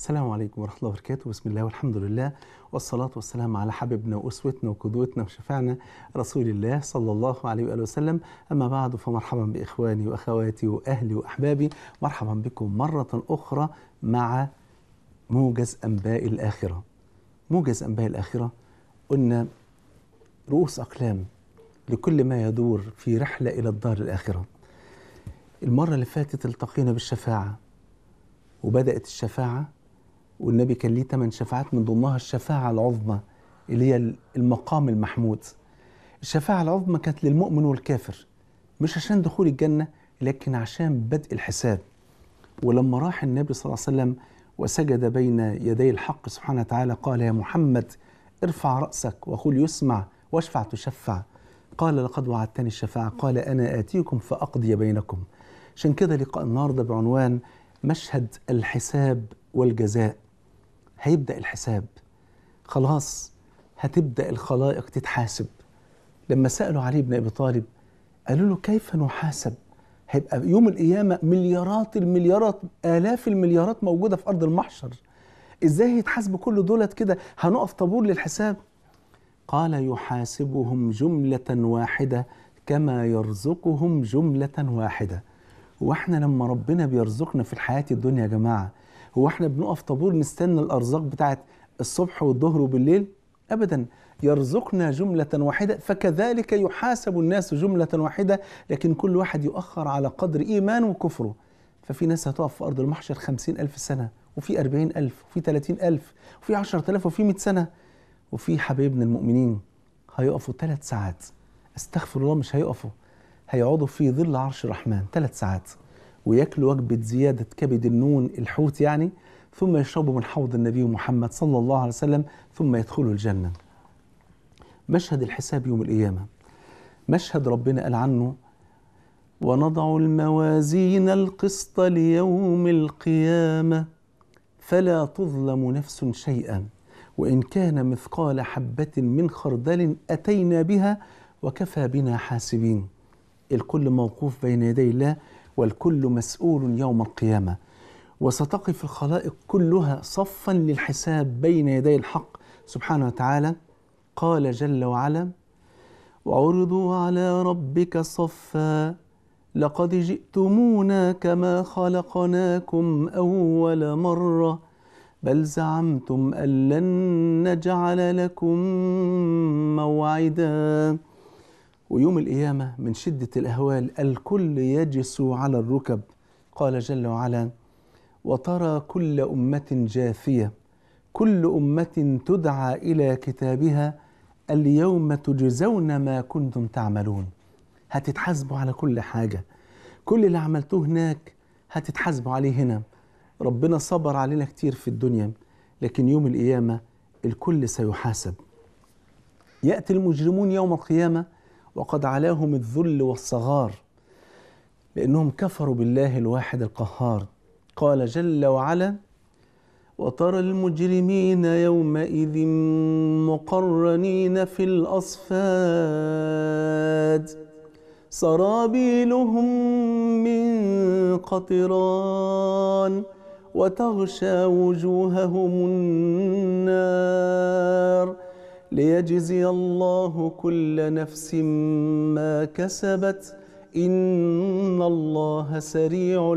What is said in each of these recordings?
السلام عليكم ورحمة الله وبركاته بسم الله والحمد لله والصلاة والسلام على حبيبنا وأسوتنا وقدوتنا وشفعنا رسول الله صلى الله عليه وآله وسلم أما بعد فمرحبا بإخواني وأخواتي وأهلي وأحبابي مرحبا بكم مرة أخرى مع موجز أنباء الآخرة موجز أنباء الآخرة قلنا رؤوس أقلام لكل ما يدور في رحلة إلى الدار الآخرة المرة اللي فاتت التقينا بالشفاعة وبدأت الشفاعة والنبي كان ليه ثمان شفاعات من ضمنها الشفاعة العظمى اللي هي المقام المحمود الشفاعة العظمى كانت للمؤمن والكافر مش عشان دخول الجنة لكن عشان بدء الحساب ولما راح النبي صلى الله عليه وسلم وسجد بين يدي الحق سبحانه وتعالى قال يا محمد ارفع رأسك وقل يسمع واشفع تشفع قال لقد وعدتني الشفاعة قال أنا آتيكم فأقضي بينكم عشان كده لقاء النهاردة بعنوان مشهد الحساب والجزاء هيبدأ الحساب خلاص هتبدأ الخلائق تتحاسب لما سألوا علي بن أبي طالب قالوا له كيف نحاسب هيبقى يوم القيامة مليارات المليارات آلاف المليارات موجودة في أرض المحشر إزاي يتحاسبوا كل دولت كده هنقف طابور للحساب قال يحاسبهم جملة واحدة كما يرزقهم جملة واحدة واحنا لما ربنا بيرزقنا في الحياة الدنيا يا جماعة هو احنا بنقف طابور نستنى الأرزاق بتاعت الصبح والظهر وبالليل أبدا يرزقنا جملة واحدة فكذلك يحاسب الناس جملة واحدة لكن كل واحد يؤخر على قدر إيمانه وكفره ففي ناس هتقف في أرض المحشر خمسين ألف سنة وفي أربعين ألف وفي ثلاثين ألف وفي عشرة ألاف وفي مئة سنة وفي حبايبنا المؤمنين هيقفوا ثلاث ساعات استغفر الله مش هيقفوا هيقعدوا في ظل عرش الرحمن ثلاث ساعات وياكلوا وجبة زيادة كبد النون الحوت يعني ثم يشربوا من حوض النبي محمد صلى الله عليه وسلم ثم يدخلوا الجنة مشهد الحساب يوم القيامة مشهد ربنا قال عنه ونضع الموازين القسط ليوم القيامة فلا تظلم نفس شيئا وإن كان مثقال حبة من خردل أتينا بها وكفى بنا حاسبين الكل موقوف بين يدي الله والكل مسؤول يوم القيامة وستقف الخلائق كلها صفا للحساب بين يدي الحق سبحانه وتعالى قال جل وعلا وعرضوا على ربك صفا لقد جئتمونا كما خلقناكم أول مرة بل زعمتم أن لن نجعل لكم موعدا ويوم القيامة من شدة الأهوال الكل يجسو على الركب قال جل وعلا وترى كل أمة جاثية كل أمة تدعى إلى كتابها اليوم تجزون ما كنتم تعملون هتتحاسبوا على كل حاجة كل اللي عملتوه هناك هتتحاسبوا عليه هنا ربنا صبر علينا كتير في الدنيا لكن يوم القيامة الكل سيحاسب يأتي المجرمون يوم القيامة وقد علاهم الذل والصغار لأنهم كفروا بالله الواحد القهار قال جل وعلا وترى المجرمين يومئذ مقرنين في الأصفاد سرابيلهم من قطران وتغشى وجوههم النار ليجزي الله كل نفس ما كسبت إن الله سريع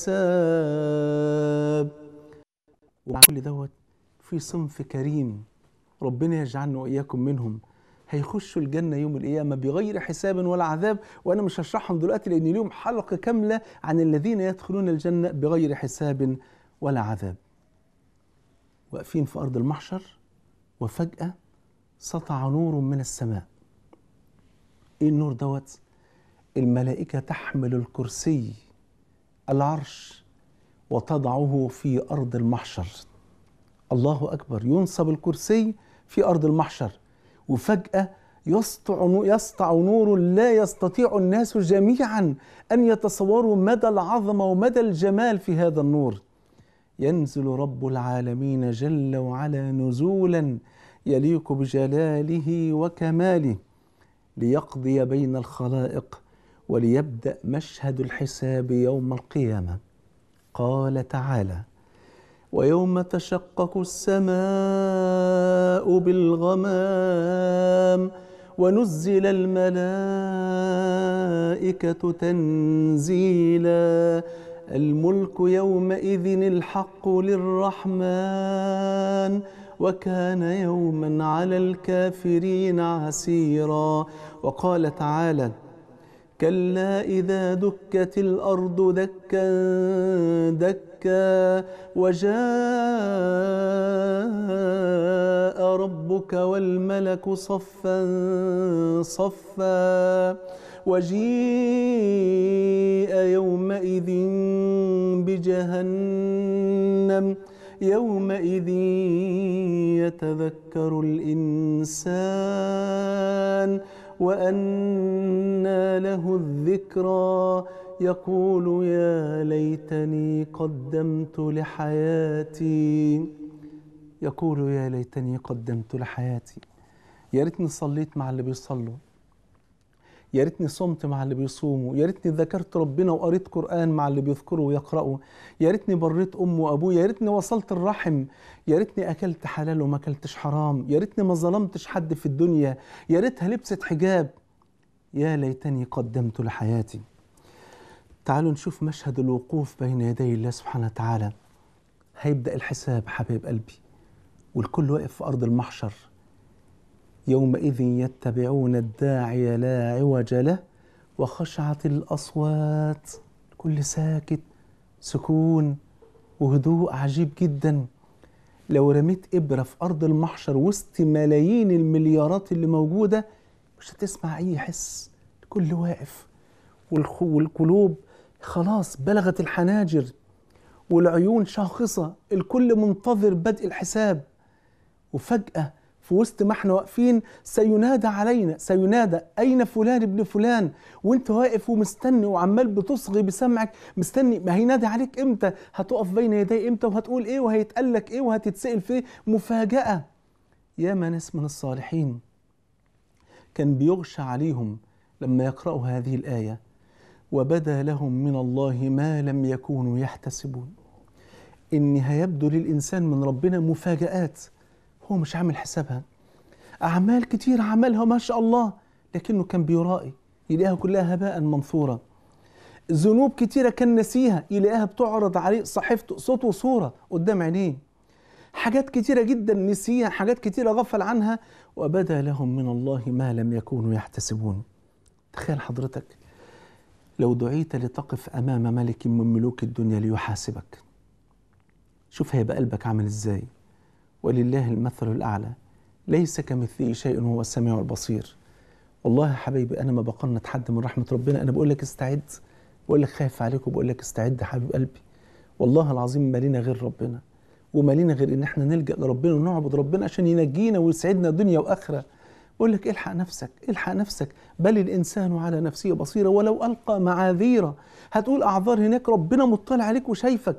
الحساب وكل دوت في صنف كريم ربنا يجعلنا وإياكم منهم هيخشوا الجنة يوم القيامة بغير حساب ولا عذاب وأنا مش هشرحهم دلوقتي لأن ليهم حلقة كاملة عن الذين يدخلون الجنة بغير حساب ولا عذاب واقفين في أرض المحشر وفجأة سطع نور من السماء ايه النور دوت الملائكة تحمل الكرسي العرش وتضعه في أرض المحشر الله أكبر ينصب الكرسي في أرض المحشر وفجأة يسطع يسطع نور لا يستطيع الناس جميعا أن يتصوروا مدى العظمة ومدى الجمال في هذا النور ينزل رب العالمين جل وعلا نزولا يليق بجلاله وكماله ليقضي بين الخلائق وليبدا مشهد الحساب يوم القيامه قال تعالى ويوم تشقق السماء بالغمام ونزل الملائكة تنزيلا الملك يومئذ الحق للرحمن وكان يوما على الكافرين عسيرا وقال تعالى كلا إذا دكت الأرض دكا دكا وجاء ربك والملك صفا صفا وجيء يومئذ بجهنم يومئذ يتذكر الإنسان وأنى له الذكرى يقول يا ليتني قدمت لحياتي يقول يا ليتني قدمت لحياتي يا ريتني صليت مع اللي بيصلوا يا ريتني صمت مع اللي بيصوموا يا ريتني ذكرت ربنا وقريت قرآن مع اللي بيذكروا ويقرأوا يا ريتني بريت أم وأبويا يا ريتني وصلت الرحم يا ريتني أكلت حلال وما أكلتش حرام يا ريتني ما ظلمتش حد في الدنيا يا ريتها لبست حجاب يا ليتني قدمت لحياتي تعالوا نشوف مشهد الوقوف بين يدي الله سبحانه وتعالى هيبدأ الحساب حبيب قلبي والكل واقف في أرض المحشر يومئذ يتبعون الداعي لا عوج له وخشعت الأصوات كل ساكت سكون وهدوء عجيب جدا لو رميت إبرة في أرض المحشر وسط ملايين المليارات اللي موجودة مش هتسمع أي حس الكل واقف والخ- والقلوب خلاص بلغت الحناجر والعيون شاخصة الكل منتظر بدء الحساب وفجأة في وسط ما احنا واقفين سينادى علينا سينادى أين فلان ابن فلان وانت واقف ومستني وعمال بتصغي بسمعك مستني ما هينادي عليك امتى هتقف بين يدي امتى وهتقول ايه وهيتقال لك ايه وهتتسأل في إيه؟ مفاجأة يا ناس من الصالحين كان بيغشى عليهم لما يقرأوا هذه الآية وبدا لهم من الله ما لم يكونوا يحتسبون إن هيبدو للإنسان من ربنا مفاجآت هو مش عامل حسابها أعمال كتير عملها ما شاء الله لكنه كان بيرائي يلاقيها كلها هباء منثورا ذنوب كتيرة كان نسيها يلاقيها بتعرض عليه صحيفته صوت وصورة قدام عينيه حاجات كتيرة جدا نسيها حاجات كتيرة غفل عنها وبدا لهم من الله ما لم يكونوا يحتسبون تخيل حضرتك لو دعيت لتقف أمام ملك من ملوك الدنيا ليحاسبك شوف هيبقى قلبك عامل ازاي ولله المثل الأعلى ليس كمثله شيء وهو السميع البصير والله يا حبيبي أنا ما بقنط حد من رحمة ربنا أنا بقول لك استعد بقول لك خايف عليك وبقول لك استعد يا حبيب قلبي والله العظيم ما لينا غير ربنا وما لينا غير ان احنا نلجا لربنا ونعبد ربنا عشان ينجينا ويسعدنا دنيا واخره بقول لك الحق نفسك الحق نفسك بل الانسان على نفسه بصيره ولو القى معاذيره هتقول اعذار هناك ربنا مطلع عليك وشايفك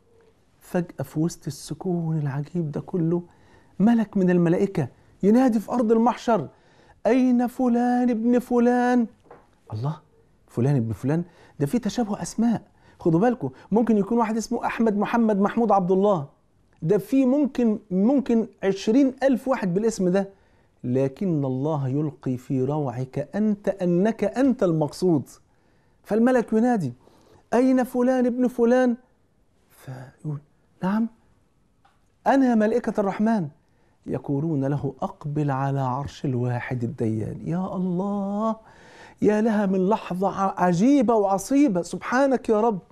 فجاه في وسط السكون العجيب ده كله ملك من الملائكه ينادي في ارض المحشر اين فلان ابن فلان الله فلان ابن فلان ده في تشابه اسماء خدوا بالكم ممكن يكون واحد اسمه احمد محمد محمود عبد الله ده في ممكن ممكن عشرين ألف واحد بالاسم ده لكن الله يلقي في روعك أنت أنك أنت المقصود فالملك ينادي أين فلان ابن فلان فيقول نعم أنا يا ملائكة الرحمن يقولون له أقبل على عرش الواحد الديان يا الله يا لها من لحظة عجيبة وعصيبة سبحانك يا رب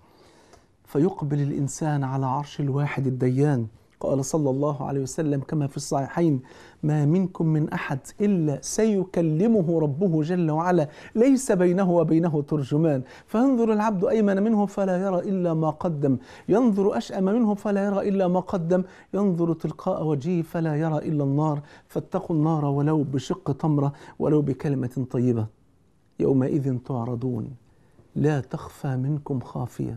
فيقبل الإنسان على عرش الواحد الديان قال صلى الله عليه وسلم كما في الصحيحين ما منكم من أحد إلا سيكلمه ربه جل وعلا ليس بينه وبينه ترجمان فينظر العبد أيمن منه فلا يرى إلا ما قدم ينظر أشأم منه فلا يرى إلا ما قدم ينظر تلقاء وجهه فلا يرى إلا النار فاتقوا النار ولو بشق تمرة ولو بكلمة طيبة يومئذ تعرضون لا تخفى منكم خافية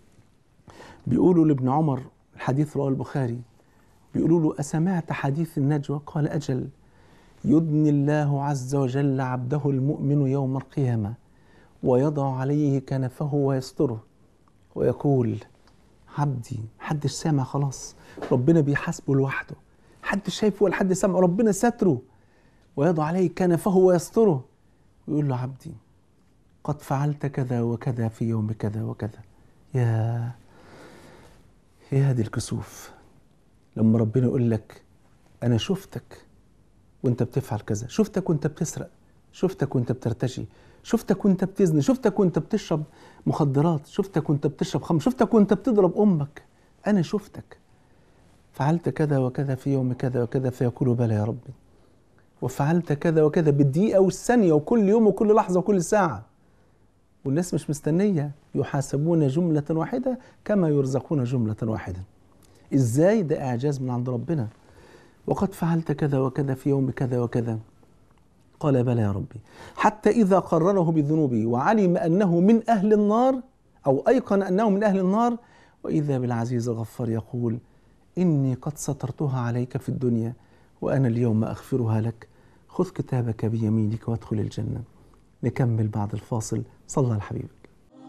بيقولوا لابن عمر الحديث رواه البخاري بيقولوا له أسمعت حديث النجوى قال أجل يدني الله عز وجل عبده المؤمن يوم القيامة ويضع عليه كنفه ويستره ويقول عبدي محدش سامع خلاص ربنا بيحاسبه لوحده محدش شايفه ولا حد سامع ربنا ستره ويضع عليه كنفه ويستره ويقول له عبدي قد فعلت كذا وكذا في يوم كذا وكذا يا يا دي الكسوف لما ربنا يقول لك انا شفتك وانت بتفعل كذا شفتك وانت بتسرق شفتك وانت بترتشي شفتك وانت بتزني شفتك وانت بتشرب مخدرات شفتك وانت بتشرب خمر شفتك وانت بتضرب امك انا شفتك فعلت كذا وكذا في يوم كذا وكذا فيقول بلى يا ربي وفعلت كذا وكذا بالدقيقة والثانية وكل يوم وكل لحظة وكل ساعة والناس مش مستنية يحاسبون جملة واحدة كما يرزقون جملة واحدة ازاي ده اعجاز من عند ربنا وقد فعلت كذا وكذا في يوم كذا وكذا قال بلى يا ربي حتى إذا قرره بذنوبه وعلم أنه من أهل النار أو أيقن أنه من أهل النار وإذا بالعزيز الغفار يقول إني قد سترتها عليك في الدنيا وأنا اليوم أغفرها لك خذ كتابك بيمينك وادخل الجنة نكمل بعد الفاصل صلى على حبيبك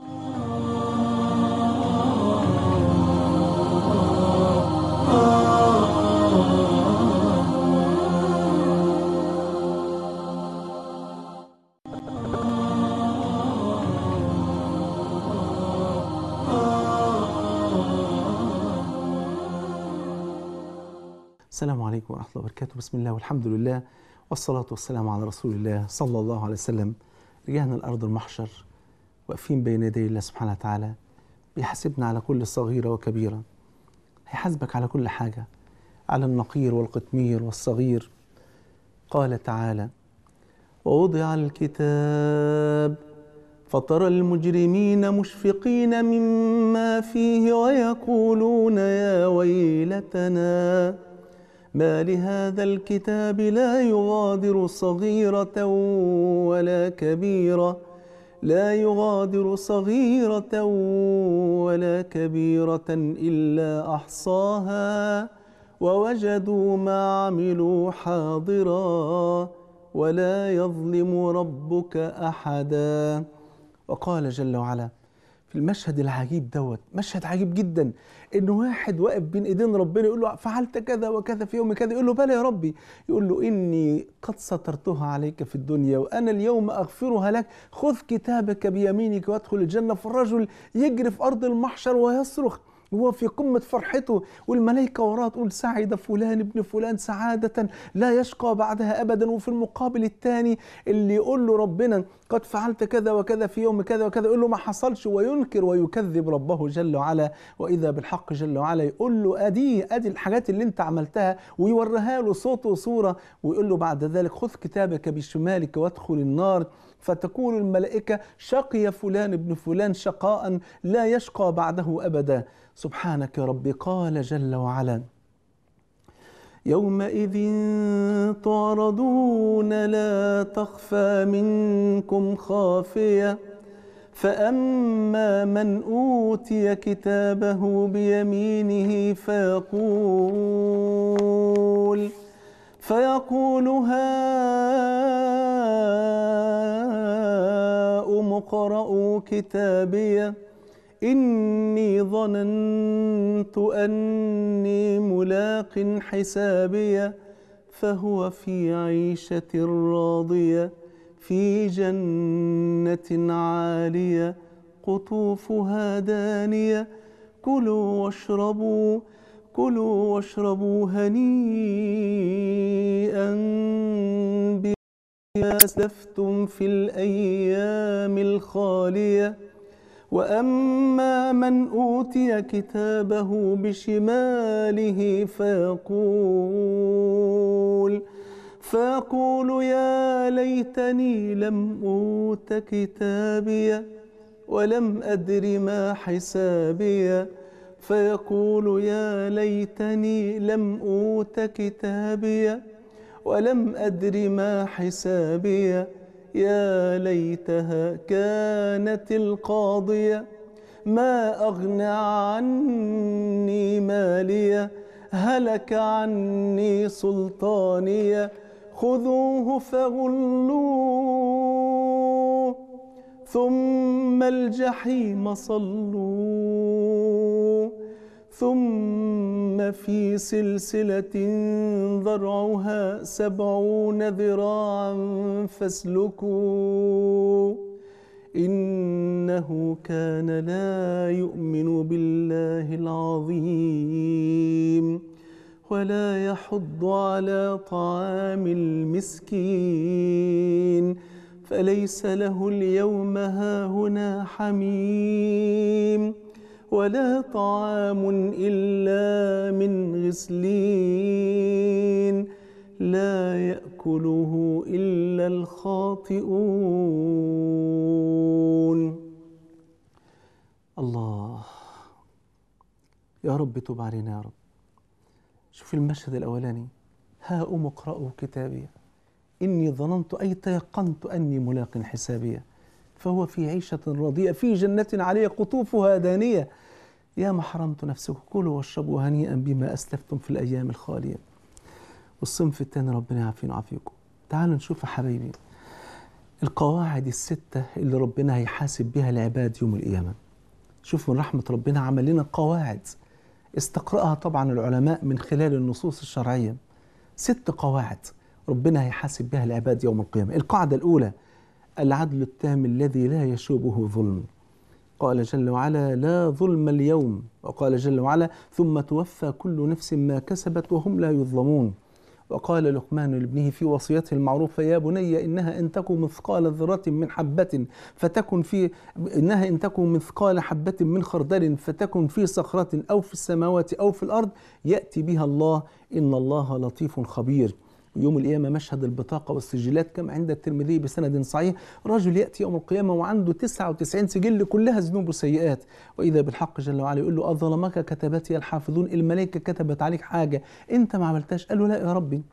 السلام عليكم ورحمة الله وبركاته بسم الله والحمد لله والصلاة والسلام على رسول الله صلى الله عليه وسلم رجعنا الأرض المحشر واقفين بين يدي الله سبحانه وتعالى بيحاسبنا على كل صغيرة وكبيرة هيحاسبك على كل حاجة على النقير والقطمير والصغير قال تعالى ووضع الكتاب فترى المجرمين مشفقين مما فيه ويقولون يا ويلتنا ما لهذا الكتاب لا يغادر صغيرة ولا كبيرة لا يغادر صغيرة ولا كبيرة إلا أحصاها ووجدوا ما عملوا حاضرا ولا يظلم ربك أحدا وقال جل وعلا في المشهد العجيب دوت مشهد عجيب جدا ان واحد واقف بين ايدين ربنا يقول له فعلت كذا وكذا في يوم كذا يقول له بلى يا ربي يقول له اني قد سترتها عليك في الدنيا وانا اليوم اغفرها لك خذ كتابك بيمينك وادخل الجنه فالرجل يجري في ارض المحشر ويصرخ وهو في قمة فرحته والملائكة وراه تقول سعد فلان ابن فلان سعادة لا يشقى بعدها أبدا وفي المقابل الثاني اللي يقول له ربنا قد فعلت كذا وكذا في يوم كذا وكذا يقول له ما حصلش وينكر ويكذب ربه جل وعلا وإذا بالحق جل وعلا يقول له أدي أدي الحاجات اللي أنت عملتها ويوريها له صوت وصورة ويقول له بعد ذلك خذ كتابك بشمالك وادخل النار فتقول الملائكة شقي فلان ابن فلان شقاء لا يشقى بعده أبدا سبحانك يا ربي قال جل وعلا يومئذ تعرضون لا تخفى منكم خافيه فاما من اوتي كتابه بيمينه فيقول فيقول هاؤم اقرءوا كتابيه إني ظننت أني ملاق حسابيه فهو في عيشة راضية في جنة عالية قطوفها دانية كلوا واشربوا كلوا واشربوا هنيئا بما أسلفتم في الأيام الخالية واما من اوتي كتابه بشماله فيقول فيقول يا ليتني لم اوت كتابيه ولم ادر ما حسابيه فيقول يا ليتني لم اوت كتابيه ولم ادر ما حسابيه يا ليتها كانت القاضية ما أغنى عني مالية هلك عني سلطانية خذوه فغلوه ثم الجحيم صلوه ثم في سلسلة ذرعها سبعون ذراعا فاسلكوا إنه كان لا يؤمن بالله العظيم ولا يحض على طعام المسكين فليس له اليوم هاهنا حميم ولا طعام إلا من غسلين لا يأكله إلا الخاطئون الله يا رب تب علينا يا رب شوف المشهد الأولاني ها أم اقرأوا كتابي إني ظننت أي تيقنت أني ملاق حسابية فهو في عيشة راضية في جنة عليها قطوفها دانية يا ما حرمت نفسه كلوا واشربوا هنيئا بما أسلفتم في الأيام الخالية والصنف الثاني ربنا يعافينا ويعافيكم تعالوا نشوف يا حبايبي القواعد الستة اللي ربنا هيحاسب بها العباد يوم القيامة شوف من رحمة ربنا عمل لنا قواعد استقرأها طبعا العلماء من خلال النصوص الشرعية ست قواعد ربنا هيحاسب بها العباد يوم القيامة القاعدة الأولى العدل التام الذي لا يشوبه ظلم قال جل وعلا لا ظلم اليوم وقال جل وعلا ثم توفى كل نفس ما كسبت وهم لا يظلمون وقال لقمان لابنه في وصيته المعروفة يا بني إنها إن تكن مثقال ذرة من حبة فتكن في إنها إن تكن مثقال حبة من خردل فتكن في صخرة أو في السماوات أو في الأرض يأتي بها الله إن الله لطيف خبير يوم القيامة مشهد البطاقة والسجلات كما عند الترمذي بسند صحيح رجل يأتي يوم القيامة وعنده 99 سجل كلها ذنوب وسيئات وإذا بالحق جل وعلا يقول له أظلمك كتبتي الحافظون الملائكة كتبت عليك حاجة أنت ما عملتهاش قال له لا يا ربي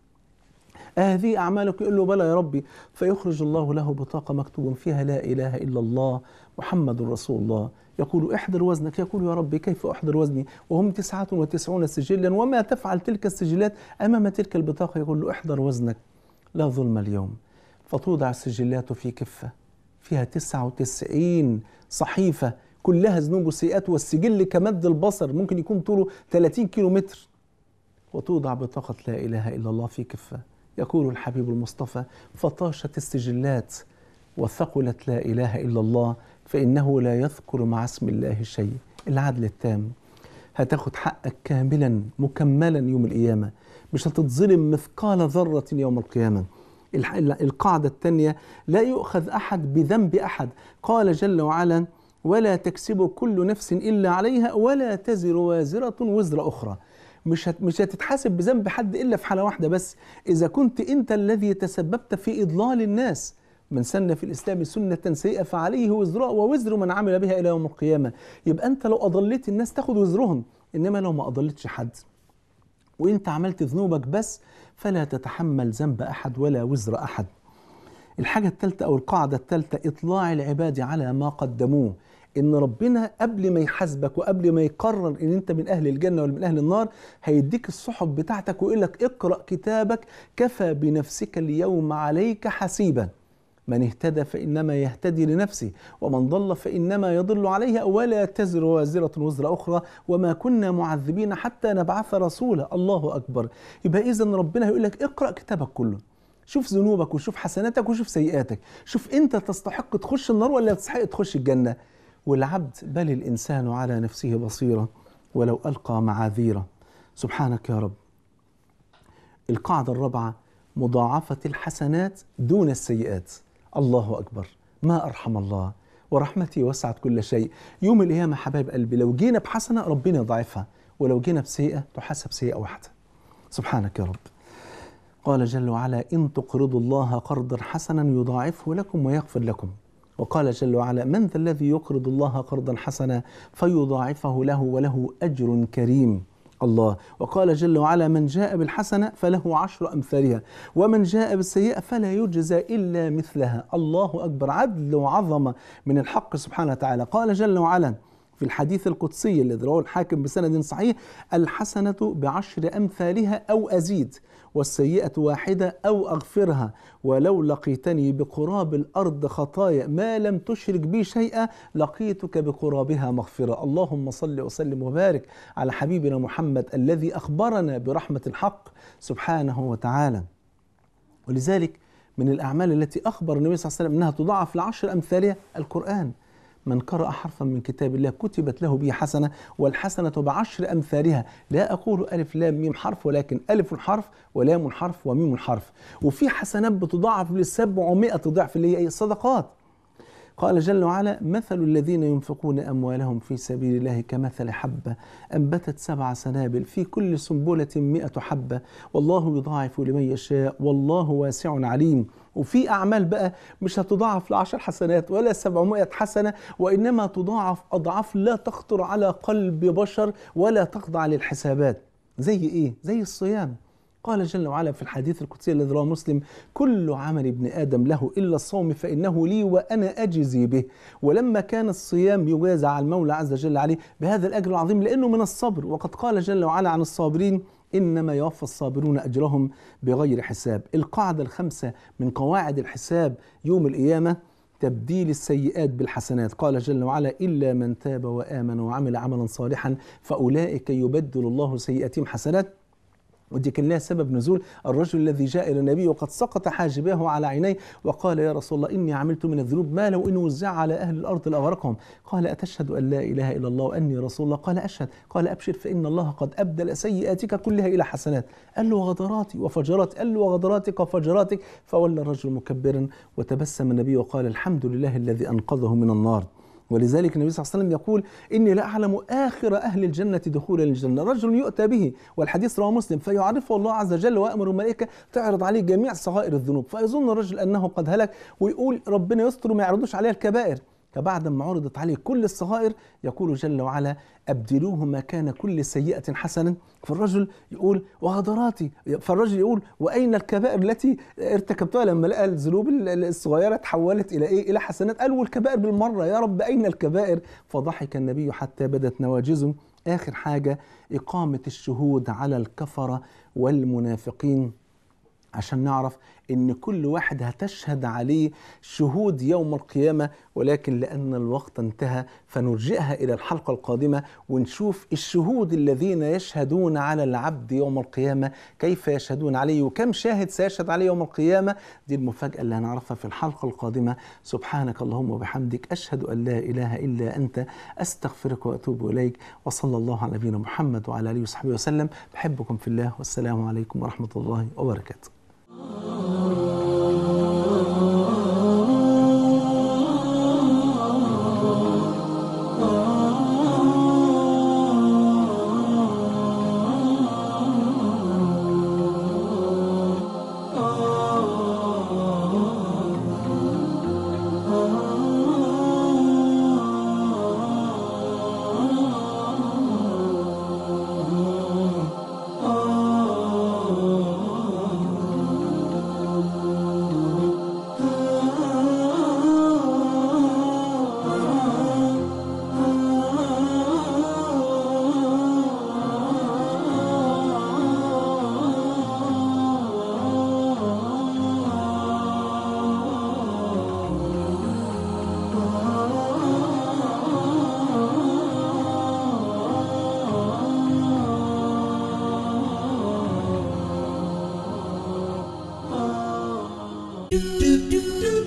هذه أعمالك يقول له بلى يا ربي فيخرج الله له بطاقة مكتوب فيها لا إله إلا الله محمد رسول الله يقول احضر وزنك يقول يا ربي كيف أحضر وزني وهم تسعة وتسعون سجلا وما تفعل تلك السجلات أمام تلك البطاقة يقول له احضر وزنك لا ظلم اليوم فتوضع السجلات في كفة فيها تسعة وتسعين صحيفة كلها ذنوب وسيئات والسجل كمد البصر ممكن يكون طوله 30 كيلو متر وتوضع بطاقة لا إله إلا الله في كفة يقول الحبيب المصطفى فطاشت السجلات وثقلت لا إله إلا الله فإنه لا يذكر مع اسم الله شيء العدل التام هتاخد حقك كاملا مكملا يوم القيامة مش هتتظلم مثقال ذرة يوم القيامة القاعدة الثانية لا يؤخذ أحد بذنب أحد قال جل وعلا ولا تكسب كل نفس إلا عليها ولا تزر وازرة وزر أخرى مش مش هتتحاسب بذنب حد الا في حاله واحده بس اذا كنت انت الذي تسببت في اضلال الناس من سن في الاسلام سنه سيئه فعليه وزرها ووزر من عمل بها الى يوم القيامه يبقى انت لو اضليت الناس تاخد وزرهم انما لو ما اضلتش حد وانت عملت ذنوبك بس فلا تتحمل ذنب احد ولا وزر احد الحاجه الثالثه او القاعده الثالثه اطلاع العباد على ما قدموه ان ربنا قبل ما يحاسبك وقبل ما يقرر ان انت من اهل الجنه ولا من اهل النار هيديك الصحف بتاعتك ويقول لك اقرا كتابك كفى بنفسك اليوم عليك حسيبا من اهتدى فانما يهتدي لنفسه ومن ضل فانما يضل عليها ولا تزر وازره وزر اخرى وما كنا معذبين حتى نبعث رسولا الله اكبر يبقى اذا ربنا هيقول لك اقرا كتابك كله شوف ذنوبك وشوف حسناتك وشوف سيئاتك شوف انت تستحق تخش النار ولا تستحق تخش الجنه والعبد بل الإنسان على نفسه بصيرة ولو ألقى معاذيره سبحانك يا رب القاعدة الرابعة مضاعفة الحسنات دون السيئات الله أكبر ما أرحم الله ورحمتي وسعت كل شيء يوم القيامة حبايب قلبي لو جينا بحسنة ربنا يضاعفها ولو جينا بسيئة تحسب سيئة واحدة سبحانك يا رب قال جل وعلا إن تقرضوا الله قرضا حسنا يضاعفه لكم ويغفر لكم وقال جل وعلا من ذا الذي يقرض الله قرضا حسنا فيضاعفه له وله أجر كريم الله وقال جل وعلا من جاء بالحسنة فله عشر أمثالها ومن جاء بالسيئة فلا يجزى إلا مثلها الله أكبر عدل وعظمة من الحق سبحانه وتعالى قال جل وعلا في الحديث القدسي الذي رواه الحاكم بسند صحيح الحسنة بعشر أمثالها أو أزيد والسيئة واحدة أو أغفرها ولو لقيتني بقراب الأرض خطايا ما لم تشرك بي شيئا لقيتك بقرابها مغفرة اللهم صل وسلم وبارك على حبيبنا محمد الذي أخبرنا برحمة الحق سبحانه وتعالى ولذلك من الأعمال التي أخبر النبي صلى الله عليه وسلم أنها تضاعف لعشر أمثالها القرآن من قرأ حرفا من كتاب الله كتبت له به حسنة والحسنة بعشر أمثالها لا أقول ألف لام ميم حرف ولكن ألف حرف ولام حرف وميم حرف وفي حسنات بتضاعف للسبعمائة ضعف اللي هي الصدقات قال جل وعلا مثل الذين ينفقون أموالهم في سبيل الله كمثل حبة أنبتت سبع سنابل في كل سنبلة مئة حبة والله يضاعف لمن يشاء والله واسع عليم وفي أعمال بقى مش هتضاعف لعشر حسنات ولا سبعمائة حسنة وإنما تضاعف أضعاف لا تخطر على قلب بشر ولا تخضع للحسابات زي إيه؟ زي الصيام قال جل وعلا في الحديث القدسي الذي رواه مسلم كل عمل ابن ادم له الا الصوم فانه لي وانا اجزي به ولما كان الصيام يجازى على المولى عز وجل عليه بهذا الاجر العظيم لانه من الصبر وقد قال جل وعلا عن الصابرين انما يوفى الصابرون اجرهم بغير حساب القاعده الخمسه من قواعد الحساب يوم القيامه تبديل السيئات بالحسنات قال جل وعلا إلا من تاب وآمن وعمل عملا صالحا فأولئك يبدل الله سيئاتهم حسنات ودي كان لها سبب نزول الرجل الذي جاء الى النبي وقد سقط حاجباه على عينيه وقال يا رسول الله اني عملت من الذنوب ما لو انه وزع على اهل الارض لاغرقهم قال اتشهد ان لا اله الا الله واني رسول الله قال اشهد قال ابشر فان الله قد ابدل سيئاتك كلها الى حسنات قال له وغدراتي وفجراتي قال له وغدراتك وفجراتك فولى الرجل مكبرا وتبسم النبي وقال الحمد لله الذي انقذه من النار ولذلك النبي صلى الله عليه وسلم يقول إني لا أعلم آخر أهل الجنة دخولا للجنة رجل يؤتى به والحديث رواه مسلم فيعرفه الله عز وجل ويأمر الملائكة تعرض عليه جميع صغائر الذنوب فيظن الرجل أنه قد هلك ويقول ربنا يستر وما يعرضوش عليه الكبائر فبعد ما عرضت عليه كل الصغائر يقول جل وعلا أبدلوه مكان كل سيئة حسنا فالرجل يقول وغدراتي فالرجل يقول وأين الكبائر التي ارتكبتها لما لقى الذنوب الصغيرة تحولت إلى إيه إلى حسنات قال والكبائر بالمرة يا رب أين الكبائر فضحك النبي حتى بدت نواجزه آخر حاجة إقامة الشهود على الكفرة والمنافقين عشان نعرف ان كل واحد هتشهد عليه شهود يوم القيامه ولكن لان الوقت انتهى فنرجئها الى الحلقه القادمه ونشوف الشهود الذين يشهدون على العبد يوم القيامه كيف يشهدون عليه وكم شاهد سيشهد عليه يوم القيامه دي المفاجاه اللي هنعرفها في الحلقه القادمه سبحانك اللهم وبحمدك اشهد ان لا اله الا انت استغفرك واتوب اليك وصلى الله على نبينا محمد وعلى اله وصحبه وسلم بحبكم في الله والسلام عليكم ورحمه الله وبركاته do do do